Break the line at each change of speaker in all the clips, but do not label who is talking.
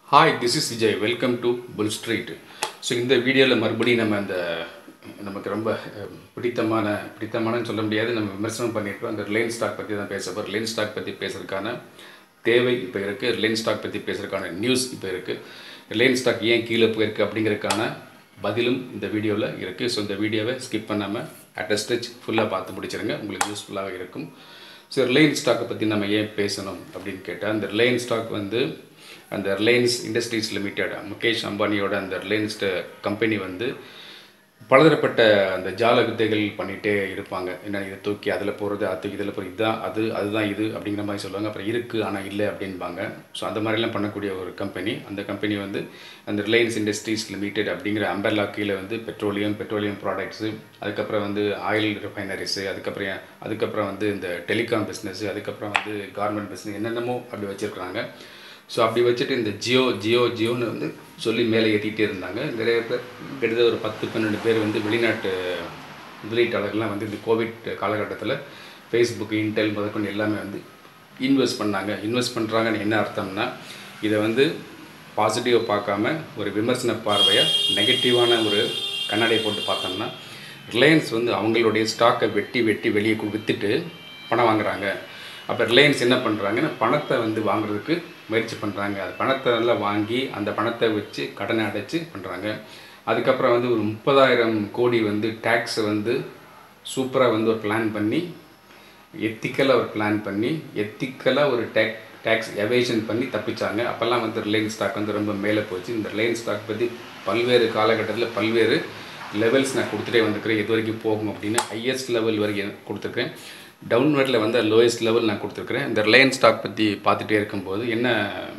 hi this is Vijay welcome to Bull Street so இந்த வீடியோவில் மறுபடியும் நம்ம அந்த நமக்கு ரொம்ப அஹ், பிடித்தமான பிடித்தமானன்னு சொல்ல முடியாது நம்ம விமர்சனம் பண்ணியிருக்கோம் அந்த ரிலையன்ஸ் ஸ்டாக் பற்றி தான் பேச போகிறோம் ரிலையன்ஸ் ஸ்டாக் பற்றி பேசுறதுக்கான தேவை இப்போ இருக்குது ரிலையன்ஸ் ஸ்டாக் பற்றி பேசுறதுக்கான நியூஸ் இப்போ இருக்குது ரிலையன்ஸ் ஸ்டாக் ஏன் கீழே போயிருக்கு அப்படிங்கிறதுக்கான பதிலும் இந்த வீடியோவில் இருக்குது ஸோ இந்த வீடியோவை ஸ்கிப் பண்ணாமல் அட் ஸ்டெச் ஃபுல்லாக பார்த்து முடிச்சிருங்க உங்களுக்கு யூஸ்ஃபுல்லாக இருக்கும் ஸோ ரிலையன்ஸ் ஸ்டாக்கை பற்றி நம்ம ஏன் பேசணும் அப்படின்னு கேட்டால் அந்த ரிலையன்ஸ் ஸ்டாக் வந்து அந்த ரிலையன்ஸ் இண்டஸ்ட்ரீஸ் லிமிடெட் முகேஷ் அம்பானியோட அந்த ரிலையன்ஸ் கம்பெனி வந்து பலதரப்பட்ட அந்த ஜால வித்தைகள் பண்ணிகிட்டே இருப்பாங்க என்ன இதை தூக்கி அதில் போகிறது அது தூக்கி இதில் போகிறது இதுதான் அது அதுதான் இது அப்படிங்கிற மாதிரி சொல்லுவாங்க அப்புறம் இருக்குது ஆனால் இல்லை அப்படின்பாங்க ஸோ அந்த மாதிரிலாம் பண்ணக்கூடிய ஒரு கம்பெனி அந்த கம்பெனி வந்து அந்த ரிலையன்ஸ் இண்டஸ்ட்ரீஸ் லிமிடெட் அப்படிங்கிற அம்பர்லா கீழே வந்து பெட்ரோலியம் பெட்ரோலியம் ப்ராடக்ட்ஸு அதுக்கப்புறம் வந்து ஆயில் ரிஃபைனரிஸு அதுக்கப்புறம் அதுக்கப்புறம் வந்து இந்த டெலிகாம் பிஸ்னஸ் அதுக்கப்புறம் வந்து கார்மெண்ட் பிஸ்னஸ் என்னென்னமோ அப்படி வச்சுருக்காங்க ஸோ அப்படி வச்சுட்டு இந்த ஜியோ ஜியோ ஜியோன்னு வந்து சொல்லி மேலே ஏற்றிக்கிட்டே இருந்தாங்க நிறைய பேர் கிட்டத்தட்ட ஒரு பத்து பன்னெண்டு பேர் வந்து வெளிநாட்டு முதலீட்டாளர்கள்லாம் வந்து இந்த கோவிட் காலகட்டத்தில் ஃபேஸ்புக் இன்டெல் முதற்கொண்டு எல்லாமே வந்து இன்வெஸ்ட் பண்ணாங்க இன்வெஸ்ட் பண்ணுறாங்கன்னு என்ன அர்த்தம்னா இதை வந்து பாசிட்டிவாக பார்க்காம ஒரு விமர்சன பார்வையை நெகட்டிவான ஒரு கண்ணாடியை போட்டு பார்த்தோம்னா ரிலையன்ஸ் வந்து அவங்களுடைய ஸ்டாக்கை வெட்டி வெட்டி வெளியே கு- வித்துட்டு பணம் வாங்குறாங்க அப்போ ரிலையன்ஸ் என்ன பண்ணுறாங்கன்னா பணத்தை வந்து வாங்குறதுக்கு முயற்சி பண்ணுறாங்க அது பணத்தை எல்லாம் வாங்கி அந்த பணத்தை வச்சு கடனை அடைச்சி பண்ணுறாங்க அதுக்கப்புறம் வந்து ஒரு முப்பதாயிரம் கோடி வந்து டேக்ஸை வந்து சூப்பராக வந்து ஒரு பிளான் பண்ணி எத்திக்கலாக ஒரு பிளான் பண்ணி எத்திக்கலாக ஒரு டேக் டேக்ஸ் எவேஷன் பண்ணி தப்பிச்சாங்க அப்போல்லாம் வந்து ரிலையன்ஸ் ஸ்டாக் வந்து ரொம்ப மேலே போச்சு இந்த ரிலையன்ஸ் ஸ்டாக் பற்றி பல்வேறு காலகட்டத்தில் பல்வேறு லெவல்ஸ் நான் கொடுத்துட்டே வந்திருக்கிறேன் எது வரைக்கும் போகும் அப்படின்னு ஹையஸ்ட் லெவல் வரைக்கும் கொடுத்துருக்கேன் டவுன்வர்டில் வந்து லோயஸ்ட் லெவல் நான் கொடுத்துருக்குறேன் இந்த ரிலையன்ஸ் ஸ்டாக் பற்றி பார்த்துட்டே இருக்கும்போது என்ன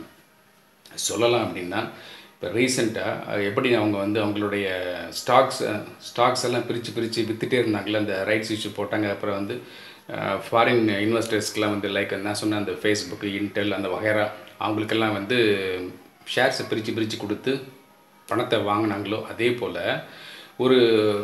சொல்லலாம் அப்படின்னா இப்போ ரீசெண்டாக எப்படி அவங்க வந்து அவங்களுடைய ஸ்டாக்ஸ் ஸ்டாக்ஸ் எல்லாம் பிரித்து பிரித்து வித்துட்டே இருந்தாங்கல்ல அந்த ரைட்ஸ் இஷ்யூ போட்டாங்க அப்புறம் வந்து ஃபாரின் இன்வெஸ்டர்ஸ்க்கெலாம் வந்து லைக் நான் சொன்ன அந்த ஃபேஸ்புக் இன்டெல் அந்த வகைரா அவங்களுக்கெல்லாம் வந்து ஷேர்ஸை பிரித்து பிரித்து கொடுத்து பணத்தை வாங்கினாங்களோ அதே போல் ஒரு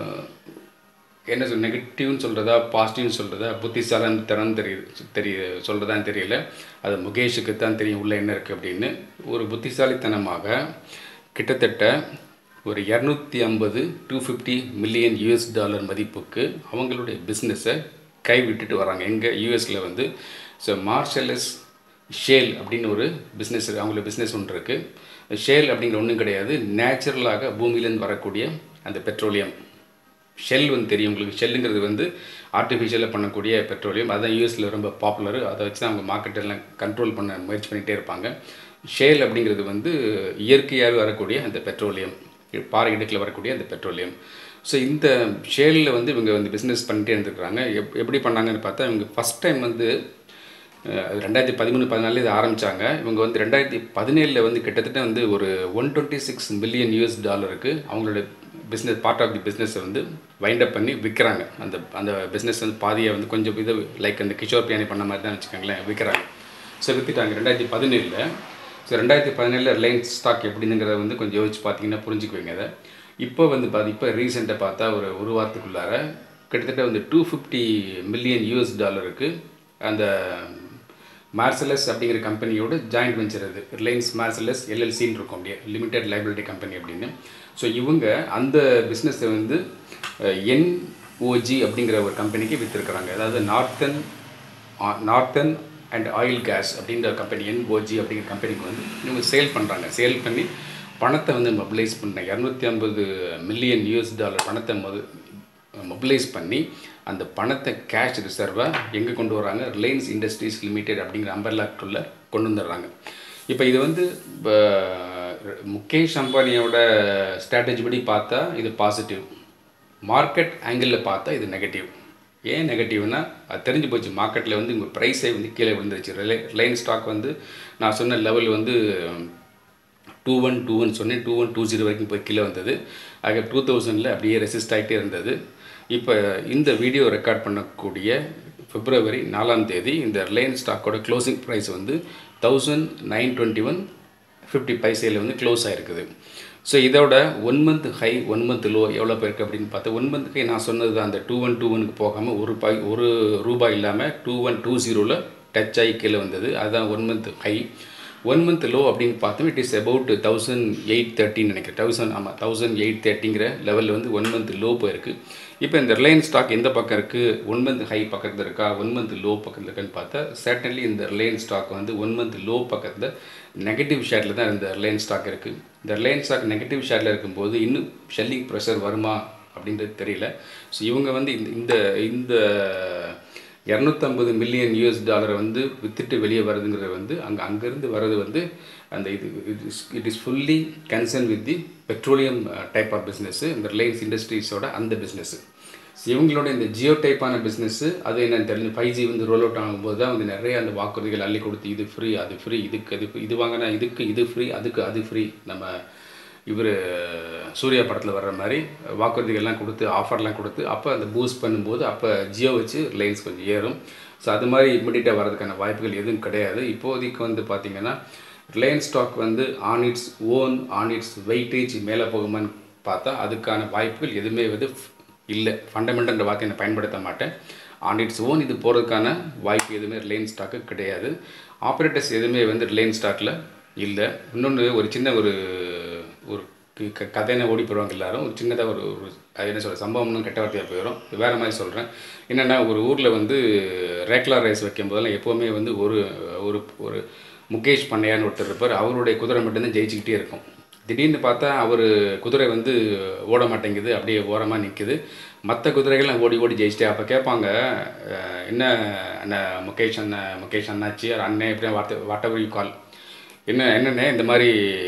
என்ன சொல் நெகட்டிவ்னு சொல்கிறதா பாசிட்டிவ்னு சொல்கிறதா புத்திசாலன் திறன் தெரியுது தெரிய சொல்கிறதான்னு தெரியல அது முகேஷுக்கு தான் தெரியும் உள்ள என்ன இருக்குது அப்படின்னு ஒரு புத்திசாலித்தனமாக கிட்டத்தட்ட ஒரு இரநூத்தி ஐம்பது two fifty million US dollar மதிப்புக்கு அவங்களுடைய பிஸ்னஸை கை விட்டுட்டு வராங்க எங்கே யூஎஸில் வந்து ஸோ மார்ஷலஸ் ஷேல் அப்படின்னு ஒரு பிஸ்னஸ் அவங்களோட பிஸ்னஸ் ஒன்று இருக்குது ஷேல் அப்படிங்கிற ஒன்றும் கிடையாது நேச்சுரலாக பூமியிலேருந்து வரக்கூடிய அந்த பெட்ரோலியம் ஷெல் வந்து தெரியும் உங்களுக்கு ஷெல்லுங்கிறது வந்து ஆர்டிஃபிஷியலாக பண்ணக்கூடிய பெட்ரோலியம் அதுதான் யூஎஸில் ரொம்ப பாப்புலர் அதை வச்சு தான் அவங்க market எல்லாம் கண்ட்ரோல் பண்ண முயற்சி பண்ணிகிட்டே இருப்பாங்க ஷேல் அப்படிங்கிறது வந்து இயற்கையாகவே வரக்கூடிய அந்த பெட்ரோலியம் பாறை இடுக்கில் வரக்கூடிய அந்த பெட்ரோலியம் ஸோ இந்த ஷேலில் வந்து இவங்க வந்து பிஸ்னஸ் பண்ணிட்டே இருந்திருக்காங்க எப் எப்படி பண்ணாங்கன்னு பார்த்தா இவங்க ஃபஸ்ட் டைம் வந்து அஹ் அது ரெண்டாயிரத்தி பதிமூணு பதினாலில் இது ஆரம்பித்தாங்க இவங்க வந்து ரெண்டாயிரத்தி பதினேழில் வந்து கிட்டத்தட்ட வந்து ஒரு one twenty six million US டாலருக்கு அவங்களோட பிஸ்னஸ் பார்ட் ஆஃப் தி பிஸ்னஸை வந்து வைண்ட் அப் பண்ணி விற்கிறாங்க அந்த அந்த பிஸ்னஸ் வந்து பாதியை வந்து கொஞ்சம் இது லைக் அந்த கிஷோர் பியானி பண்ண மாதிரி தான் வச்சுக்கோங்களேன் விற்கிறாங்க ஸோ விற்றுட்டாங்க ரெண்டாயிரத்தி பதினேழில் ஸோ ரெண்டாயிரத்தி பதினேழில் ரிலையன்ஸ் ஸ்டாக் எப்படிங்கிறத வந்து கொஞ்சம் யோசிச்சு பார்த்தீங்கன்னா புரிஞ்சுக்குவீங்க அதை இப்போ வந்து பாதி இப்போ ரீசெண்டாக பார்த்தா ஒரு ஒரு வாரத்துக்குள்ளார கிட்டத்தட்ட வந்து டூ ஃபிஃப்டி மில்லியன் யூஎஸ் டாலருக்கு அந்த மார்சலஸ் அப்படிங்கிற கம்பெனியோட ஜாயிண்ட் வெஞ்சர் அது ரிலையன்ஸ் மார்சலஸ் எல்எல்சின்னு இருக்கும் அப்படியே லிமிடெட் லைபிலிட்டி கம்பெனி அப்படின்னு ஸோ இவங்க அந்த பிஸ்னஸை வந்து என்ஓஜி அப்படிங்கிற ஒரு கம்பெனிக்கு விற்றுருக்குறாங்க அதாவது northern northern and oil gas அப்படின்ற கம்பெனி என்ஓஜி அப்படிங்கிற கம்பெனிக்கு வந்து இவங்க சேல் பண்ணுறாங்க சேல் பண்ணி பணத்தை வந்து மொபிலைஸ் பண்ண இரநூத்தி ஐம்பது மில்லியன் யூஎஸ் டாலர் பணத்தை மொத மொபிலைஸ் பண்ணி அந்த பணத்தை கேஷ் ரிசர்வாக எங்கே கொண்டு வராங்க ரிலையன்ஸ் இண்டஸ்ட்ரீஸ் லிமிடெட் அப்படிங்கிற அம்பர்லாக்குள்ளே கொண்டு வந்துடுறாங்க இப்போ இது வந்து இப்போ முகேஷ் அம்பானியோட ஸ்ட்ராட்டஜி படி பார்த்தா இது பாசிட்டிவ் மார்க்கெட் ஆங்கிளில் பார்த்தா இது நெகட்டிவ் ஏன் நெகட்டிவ்னா அது தெரிஞ்சு போச்சு மார்க்கெட்டில் வந்து உங்கள் ப்ரைஸே வந்து கீழே விழுந்துருச்சு ரிலை ரிலையன்ஸ் ஸ்டாக் வந்து நான் சொன்ன லெவல் வந்து டூ ஒன் டூ ஒன் சொன்னேன் டூ ஒன் டூ ஜீரோ வரைக்கும் போய் கீழே வந்தது ஆக டூ தௌசண்டில் அப்படியே ரெசிஸ்ட் ஆகிட்டே இருந்தது இப்போ இந்த வீடியோ ரெக்கார்ட் பண்ணக்கூடிய பிப்ரவரி நாலாம் தேதி இந்த ரிலையன்ஸ் ஸ்டாக்கோட க்ளோசிங் ப்ரைஸ் வந்து thousand nine twenty one fifty பைசையில் வந்து க்ளோஸ் ஆகிருக்குது ஸோ இதோட one month high one month low எவ்வளோ போயிருக்கு அப்படின்னு பார்த்தா ஒன் மந்த் ஹை நான் சொன்னது தான் அந்த டூ ஒன் டூ ஒனுக்கு போகாமல் ஒரு ரூபாய் ஒரு ரூபாய் இல்லாமல் டூ ஒன் டூ ஜீரோவில் டச் ஆகி கீழே வந்தது அதுதான் one month high one month low அப்படின்னு பார்த்தோம் it is about thousand eight தேர்ட்டின்னு நினைக்கிறேன் தௌசண்ட் ஆமாம் தௌசண்ட் எயிட் தேர்ட்டிங்கிற லெவலில் வந்து ஒன் மந்த் லோ போயிருக்கு இப்போ இந்த ரிலையன்ஸ் ஸ்டாக் எந்த பக்கம் இருக்குது ஒன் மந்த் ஹை பக்கத்தில் இருக்கா ஒன் மந்த் லோ பக்கத்தில் இருக்கான்னு பார்த்தா certainly இந்த ரிலையன்ஸ் ஸ்டாக் வந்து ஒன் மந்த் லோ பக்கத்தில் நெகட்டிவ் ஷேரில் தான் இந்த ரிலையன்ஸ் ஸ்டாக் இருக்குது இந்த ரிலையன்ஸ் ஸ்டாக் நெகட்டிவ் ஷேரில் இருக்கும்போது இன்னும் ஷெல்லிங் ப்ரெஷர் வருமா அப்படின்றது தெரியல ஸோ இவங்க வந்து இந்த இந்த இந்த இரநூத்தம்பது மில்லியன் யூஎஸ் டாலரை வந்து வித்துட்டு வெளியே வருதுங்கிறது வந்து அங்கே அங்கேருந்து வர்றது வந்து அந்த இது it is it is fully concern with the petroleum type of business இந்த ரிலையன்ஸ் இண்டஸ்ட்ரீஸோட அந்த பிஸ்னஸ்ஸு இவங்களோட இந்த ஜியோ டைப்பான பிஸ்னஸ்ஸு அது என்னன்னு தெரிஞ்சு ஃபைவ் ஜி வந்து ரோல் அவுட் ஆகும்போது தான் வந்து நிறைய அந்த வாக்குறுதிகள் அள்ளி கொடுத்து இது ஃப்ரீ அது ஃப்ரீ இதுக்கு அது இது வாங்கினா இதுக்கு இது ஃப்ரீ அதுக்கு அது ஃப்ரீ நம்ம இவர் சூர்யா படத்தில் வர்ற மாதிரி வாக்குறுதிகள்லாம் கொடுத்து ஆஃபர்லாம் கொடுத்து அப்போ அந்த பூஸ்ட் பண்ணும்போது அப்போ ஜியோ வச்சு ரிலையன்ஸ் கொஞ்சம் ஏறும் ஸோ அது மாதிரி இம்மிடியட்டாக வர்றதுக்கான வாய்ப்புகள் எதுவும் கிடையாது இப்போதைக்கு வந்து பார்த்திங்கன்னா ரிலையன்ஸ் ஸ்டாக் வந்து on its own on its weightage மேலே போகுமான்னு பார்த்தா அதுக்கான வாய்ப்புகள் எதுவுமே வந்து இல்லை ஃபண்டமெண்டல் வார்த்தையை நான் பயன்படுத்த மாட்டேன் ஆன் இட்ஸ் ஓன் இது போகிறதுக்கான வாய்ப்பு எதுவுமே ரிலையன்ஸ் ஸ்டாக்கு கிடையாது ஆப்ரேட்டர்ஸ் எதுவுமே வந்து ரிலையன்ஸ் ஸ்டாக்கில் இல்லை இன்னொன்று ஒரு சின்ன ஒரு ஒரு க- க- கதையின ஓடி போயிடுவாங்க எல்லாரும் ஒரு சின்னதாக ஒரு ஒரு அது என்ன சொல்ற சம்பவம்னு கெட்ட வார்த்தையாக போயிடும் வேறு மாதிரி சொல்கிறேன் என்னென்னா ஒரு ஊரில் வந்து ரேக்லா ரைஸ் வைக்கும் போதெல்லாம் எப்போவுமே வந்து ஒரு ஒரு ஒரு முகேஷ் பண்ணையான்னு ஒருத்தர் இருப்பார் அவருடைய குதிரை மட்டும்தான் ஜெயிச்சுக்கிட்டே இருக்கும் திடீர்னு பார்த்தா அவர் குதிரை வந்து ஓட மாட்டேங்குது அப்படியே ஓரமாக நிற்குது மற்ற குதிரைகள்லாம் ஓடி ஓடி ஜெயிச்சிட்டே அப்போ கேட்பாங்க அஹ், என்ன அண்ணன் முகேஷ் அண்ணன் முகேஷ் அண்ணாச்சி அவர் அண்ணன் எப்படியா வார்த்தை வாட் எவர் யூ கால் என்ன என்னண்ணே இந்த மாதிரி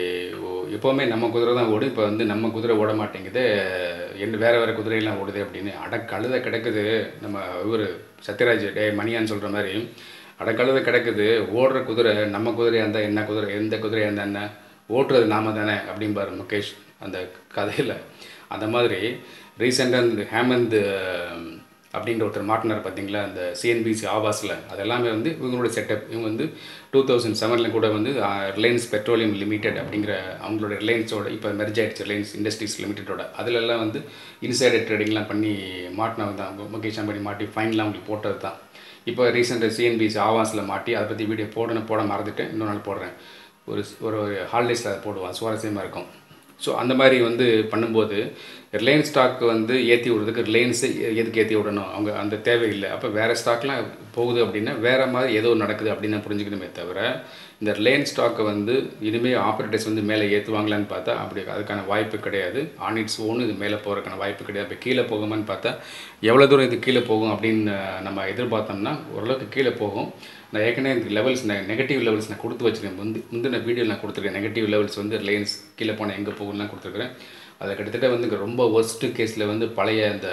ஓ- எப்போவுமே நம்ம குதிரை தான் ஓடும் இப்போ வந்து நம்ம குதிரை ஓட மாட்டேங்குது என்ன வேறு வேறு குதிரையெல்லாம் ஓடுது அப்படின்னு அட கழுத கிடக்குது நம்ம இவர் சத்யராஜ் டே மணியான்னு சொல்கிற மாதிரி அட கழுத கிடக்குது ஓடுற குதிரை நம்ம குதிரையாக இருந்தால் என்ன குதிரை எந்த குதிரையாக இருந்தால் என்ன ஓட்டுறது நாம தானே அப்படிம்பாரு முகேஷ் அந்த கதையில் அந்த மாதிரி ரீசெண்டாக இந்த ஹேமந்த் அஹ், அப்படின்ற ஒருத்தர் மாட்டினார் பார்த்தீங்களா அந்த சிஎன்பிசி ஆவாஸில் அதெல்லாமே வந்து இவங்களோட செட்டப் இவங்க வந்து டூ தௌசண்ட் செவனில் கூட வந்து ரிலையன்ஸ் பெட்ரோலியம் லிமிடெட் அப்படிங்கிற அவங்களோட ரிலையன்ஸோட இப்போ மெர்ஜ் ஆயிடுச்சு ரிலையன்ஸ் இண்டஸ்ட்ரீஸ் லிமிடெடோட அதிலெல்லாம் வந்து இன்சைடர் ட்ரேடிங்லாம் பண்ணி மாட்டினவங்க தான் முகேஷ் அம்பானி மாட்டி ஃபைன்லாம் அவங்களுக்கு போட்டது தான் இப்போ ரீசெண்டாக சிஎன்பிசி ஆவாஸில் மாட்டி அதை பற்றி வீடியோ போடணும் போட மறந்துட்டேன் இன்னொரு நாள் போடுறேன் ஒரு ஒரு ஹாலிடேஸில் அதை போடுவான் சுவாரஸ்யமாக இருக்கும் ஸோ அந்த மாதிரி வந்து பண்ணும்போது ரிலையன்ஸ் ஸ்டாக் வந்து ஏற்றி விடுறதுக்கு ரிலையன்ஸை எதுக்கு ஏற்றி விடணும் அவங்க அந்த தேவையில்லை அப்போ வேறு ஸ்டாக்லாம் போகுது அப்படின்னா வேறு மாதிரி ஏதோ நடக்குது அப்படின்னு நான் புரிஞ்சுக்கணுமே தவிர இந்த ரிலையன்ஸ் ஸ்டாக்கை வந்து இனிமேல் ஆப்ரேட்டர்ஸ் வந்து மேலே ஏற்றுவாங்களான்னு பார்த்தா அப்படி அதுக்கான வாய்ப்பு கிடையாது ஆன் இட்ஸ் ஓன் இது மேலே போகிறதுக்கான வாய்ப்பு கிடையாது இப்போ கீழே போகுமான்னு பார்த்தா எவ்வளோ தூரம் இது கீழே போகும் அப்படின்னு நம்ம எதிர்பார்த்தோம்னா ஓரளவுக்கு கீழே போகும் நான் ஏற்கனவே இந்த லெவல்ஸ் நான் நெகட்டிவ் லெவல்ஸ் நான் கொடுத்து வச்சிருக்கேன் முந்தி முந்தின வீடியோ நான் கொடுத்துருக்கேன் நெகட்டிவ் லெவல்ஸ் வந்து ரிலையன்ஸ் கீழே போனால் எங்கே போகும்லாம் கொடுத்துருக்குறேன் அதை கிட்டத்தட்ட வந்து இங்க ரொம்ப ஒஸ்ட்டு கேஸில் வந்து பழைய அந்த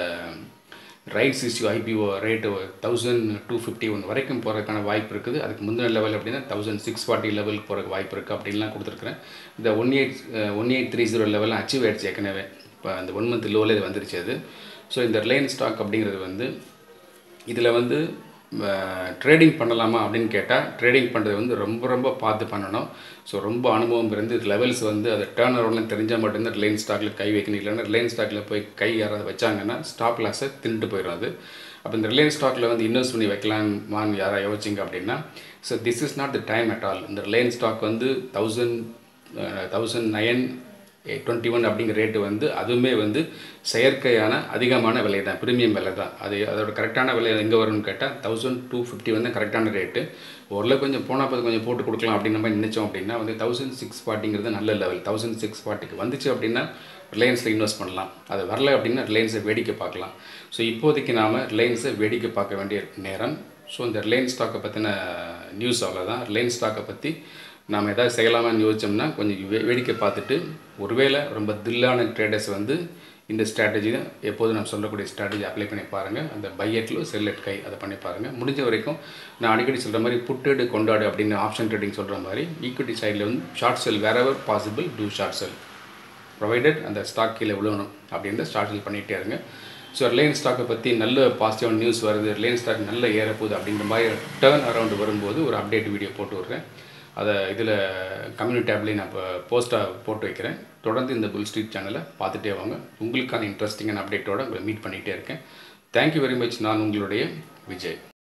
rights issue IPO rate thousand two fifty one வரைக்கும் போகிறதுக்கான வாய்ப்பு இருக்குது அதுக்கு முந்தின லெவல் அப்படின்னா தௌசண்ட் சிக்ஸ் ஃபார்ட்டி லெவலுக்கு போகிறதுக்கு வாய்ப்பு இருக்குது அப்படின்லாம் கொடுத்துருக்குறேன் இந்த one eight one eight three zero லெவலில் அச்சீவ் ஆயிடுச்சு ஏற்கனவே இப்போ அந்த ஒன் மந்த் லோவில் இது வந்துருச்சு அது ஸோ இந்த ரிலையன்ஸ் ஸ்டாக் அப்படிங்கிறது வந்து இதில் வந்து ட்ரேடிங் பண்ணலாமா அப்படின்னு கேட்டால் ட்ரேடிங் பண்ணுறது வந்து ரொம்ப ரொம்ப பார்த்து பண்ணணும் ஸோ ரொம்ப அனுபவம் இருந்து லெவல்ஸ் வந்து அதை டேர்ன் அரௌண்ட்லாம் தெரிஞ்சால் மட்டும்தான் ரிலையன்ஸ் ஸ்டாக்கில் கை வைக்கணும் இல்லைன்னா ரிலையன்ஸ் ஸ்டாக்கில் போய் கை யாராவது வச்சாங்கன்னா ஸ்டாப் லாஸை தின்ட்டு போயிடும் அது அப்போ இந்த ரிலையன்ஸ் ஸ்டாக்கில் வந்து இன்வெஸ்ட் பண்ணி வைக்கலாமான்னு யாராவது யோசிச்சிங்க அப்படின்னா so this is not the time at all இந்த ரிலையன்ஸ் ஸ்டாக் வந்து thousand thousand nine twenty one அப்படிங்கிற ரேட்டு வந்து அதுவுமே வந்து செயற்கையான அதிகமான விலை தான் ப்ரீமியம் விலை தான் அது அதோட கரெக்டான விலை எங்கே வரும்னு கேட்டால் தௌசண்ட் டூ ஃபிஃப்டி வந்து கரெக்டான ரேட்டு ஓரளவு கொஞ்சம் போனால் பார்த்து கொஞ்சம் போட்டு கொடுக்கலாம் அப்படின்னு நம்ம நினச்சோம் அப்படின்னா வந்து தௌசண்ட் சிக்ஸ் ஃபார்ட்டிங்கிறது நல்ல லெவல் தௌசண்ட் சிக்ஸ் ஃபார்ட்டிக்கு வந்துச்சு அப்படின்னா ரிலையன்ஸில் இன்வெஸ்ட் பண்ணலாம் அது வரல அப்படின்னா ரிலையன்ஸை வேடிக்கை பார்க்கலாம் ஸோ இப்போதைக்கு நாம் ரிலையன்ஸை வேடிக்கை பார்க்க வேண்டிய நேரம் ஸோ இந்த ரிலையன்ஸ் ஸ்டாக்கை பற்றின நியூஸ் அவ்வளோதான் ரிலையன்ஸ் ஸ்டாக்கை பற்றி நாம் எதாவது செய்யலாமான்னு யோசிச்சோம்னா கொஞ்சம் வே வேடிக்கை பார்த்துட்டு ஒருவேளை ரொம்ப தில்லான ட்ரேடர்ஸ் வந்து இந்த ஸ்ட்ராட்டஜி தான் எப்போதும் நான் சொல்லக்கூடிய ஸ்ட்ராட்டஜி அப்ளை பண்ணி பாருங்கள் அந்த பையட்டில் செல்லட் கை அதை பண்ணி பாருங்கள் முடிஞ்ச வரைக்கும் நான் அடிக்கடி சொல்கிற மாதிரி புட்டெடு கொண்டாடு அப்படின்னு ஆப்ஷன் ட்ரேடிங் சொல்கிற மாதிரி ஈக்விட்டி சைடில் வந்து short sell whatever possible to short sell provided அந்த ஸ்டாக் கீழே விழுவணும் அப்படின்னு ஸ்டார்ட் செல் பண்ணிகிட்டே இருங்க ஸோ ரிலையன்ஸ் ஸ்டாக்கை பற்றி நல்ல பாசிட்டிவான நியூஸ் வருது ரிலையன்ஸ் ஸ்டாக் நல்ல ஏறப்போகுது அப்படிங்கிற மாதிரி டேர்ன் அரவுண்ட் வரும்போது ஒரு அப்டேட் வீடியோ போட்டு விட்றேன் அதை இதில் கம்யூனிட்டி டேப்லேயும் நான் இப்போ போஸ்ட்டாக போட்டு வைக்கிறேன் தொடர்ந்து இந்த புல் ஸ்ட்ரீட் சேனலை பார்த்துட்டே வாங்க உங்களுக்கான இன்ட்ரெஸ்டிங்கான அப்டேட்டோட உங்களை மீட் பண்ணிகிட்டே இருக்கேன் தேங்க்யூ வெரி மச் நான் உங்களுடைய விஜய்